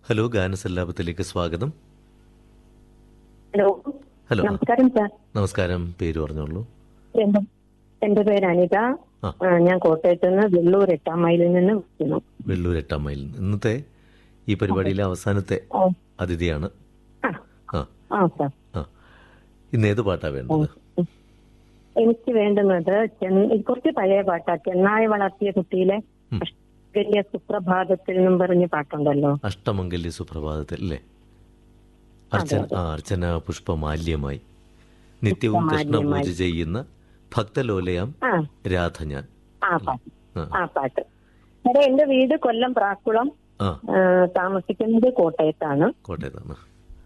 Hello ഗാനസല്ലാപത്തിലേക്ക് സ്വാഗതം hello hello നമസ്കാരം sir നമസ്കാരം പേര് പറഞ്ഞോളൂ എന്റെ എന്റെ പേര് അനിത ആ. ആ, ഞാൻ കോട്ടയത്ത് നിന്ന് വെള്ളൂർ എട്ടാം മൈലിൽ നിന്ന് വിളിക്കുന്നു വെള്ളൂർ എട്ടാം മൈൽ ഇന്നത്തെ ഈ പരിപാടിയിലെ അവസാനത്തെ ഓ, അതിഥിയാണ് ആ, ആ ആ സാർ ആ ഇന്ന് ഏത് പാട്ടാ വേണ്ടത് എനിക്ക് വേണ്ടുന്നത് ചെന്ന- കുറച്ച് പഴയ പാട്ടാ ചെന്നായ വളർത്തിയ കുട്ടിയിലെ ഉം. അഷ്ടഗല്യ സുപ്രഭാതത്തിൽ എന്നും പറഞ്ഞ പാട്ടുണ്ടല്ലോ അഷ്ടമംഗല്യ സുപ്രഭാതത്തിൽ അല്ലേ അർച്ചന ആ അർച്ചന പുഷ്പമാല്യമായി നിത്യവും കൃഷ്ണ പൂജ ചെയ്യുന്ന ഭക്തലോലയാം ആ രാധ ഞാൻ ആ പാട്ട് ആ. ആ പാട്ട് അതെ എന്റെ വീട് കൊല്ലം പ്രാക്കുളം ആ ആ, താമസിക്കുന്നത് കോട്ടയത്താണ് കോട്ടയത്താണ്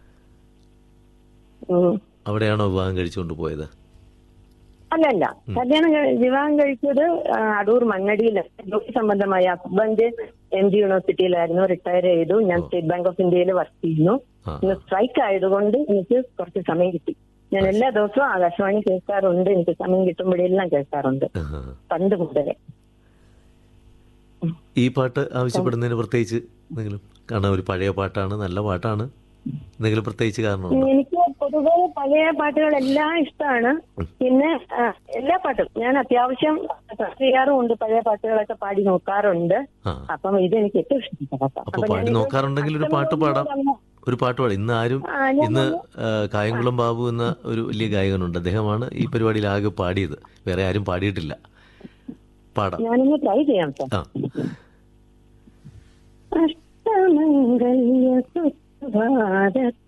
ഉം. അവിടെയാണോ വിവാഹം കഴിച്ചുകൊണ്ട് പോയത് അല്ലല്ല കല്യാണം കഴി- വിവാഹം കഴിച്ചത് ആ, അടൂർ മണ്ണടിയിൽ ജോലി സംബന്ധമായ ഹസ്ബൻഡ് എം ജി യൂണിവേഴ്സിറ്റിയിലായിരുന്നു റിട്ടയർ ചെയ്തു ഞാൻ സ്റ്റേറ്റ് ബാങ്ക് ഓഫ് ഇന്ത്യയിൽ വർക്ക് ചെയ്യുന്നു ആ ഇന്ന് സ്ട്രൈക്ക് ആയതുകൊണ്ട് എനിക്ക് കുറച്ച് സമയം കിട്ടി ഞാൻ എല്ലാ ദിവസവും ആകാശവാണി കേൾക്കാറുണ്ട് എനിക്ക് സമയം കിട്ടുമ്പോഴെല്ലാം കേൾക്കാറുണ്ട് ആ. പണ്ട് മുതലേ ഈ പാട്ട് ആവശ്യപ്പെടുന്നതിന് പ്രത്യേകിച്ച് എന്തെങ്കിലും കാരണം ഒരു പഴയ പാട്ടാണ് നല്ല പാട്ടാണ് എന്തെങ്കിലും പ്രത്യേകിച്ച് കാരണമുണ്ടോ എനിക്ക് പൊതുവെ പഴയ പാട്ടുകളെല്ലാം ഇഷ്ടമാണ് പിന്നെ ആ, എല്ലാ പാട്ടും ഞാൻ അത്യാവശ്യം ചെയ്യാറുമുണ്ട് പഴയ പാട്ടുകളൊക്കെ പാടി നോക്കാറുണ്ട് ആ അപ്പം ഇത് എനിക്ക് ഏറ്റവും ഇഷ്ടപ്പെട്ട പാട്ടാ. അപ്പൊ അപ്പൊ പാടി ഞാനിത് നോക്കാറുണ്ടെങ്കിൽ ഒരു പാട്ട് പാടാം ഒരു പാട്ട് പാടാം ഇന്ന് ആരും ആ, ഞാൻ ഇന്ന് ആ, കായംകുളം ബാബു എന്ന ഒരു വലിയ ഗായകനുണ്ട് അദ്ദേഹമാണ് ഈ പരിപാടിയിൽ ആകെ പാടിയത് വേറെ ആരും പാടിയിട്ടില്ല പാടാം ഞാനൊന്ന് ട്രൈ ചെയ്യാം സാർ ആ അഷ്ടമംഗല്യ സുപ്രഭാതത്തിൽ